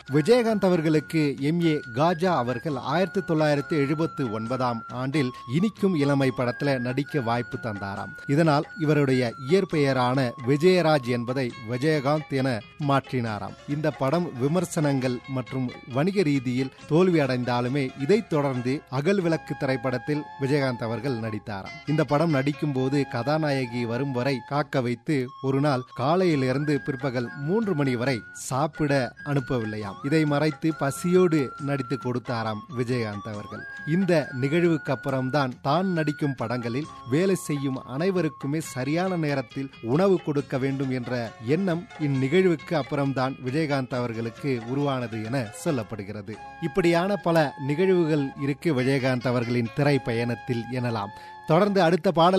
விஜயகாந்த் அவர்களுக்கு M A Khaja அவர்கள் ஆயிரத்தி தொள்ளாயிரத்தி எழுபத்தி ஒன்பதாம் ஆண்டில் இனிக்கும் இளமை படத்துல நடிக்க வாய்ப்பு தந்தாராம் இதனால் இவருடைய இயற்பெயரான விஜயராஜ் என்பதை விஜயகாந்த் என மாற்றினாராம் இந்த படம் விமர்சனங்கள் மற்றும் வணிக ரீதியில் தோல்வி அடைந்தாலுமே இதைத் தொடர்ந்து அகல் விளக்கு திரைப்படத்தில் விஜயகாந்த் அவர்கள் நடித்தாராம் இந்த படம் நடிக்கும் போது கதாநாயகி வரும் வரை காக்க வைத்து ஒரு நாள் காலையிலிருந்து பிற்பகல் மூன்று மணி வரை சாப்பிட அனுப்பவில்லையாம் இதை மறைத்து பசியோடு நடித்து கொடுத்தாராம் விஜயகாந்த் அவர்கள் இந்த நிகழ்வுக்கு அப்புறம்தான் தான் நடிக்கும் படங்களில் வேலை செய்யும் அனைவருக்குமே சரியான நேரத்தில் உணவு கொடுக்க வேண்டும் என்ற எண்ணம் இந்நிகழ்வுக்கு அப்புறம்தான் விஜயகாந்த் அவர்களுக்கு உருவானது என சொல்லப்படுகிறது இப்படியான பல நிகழ்வுகள் இருக்கு விஜயகாந்த் அவர்களின் திரை பயணத்தில் எனலாம் தொடர்ந்து அடுத்த பாடல்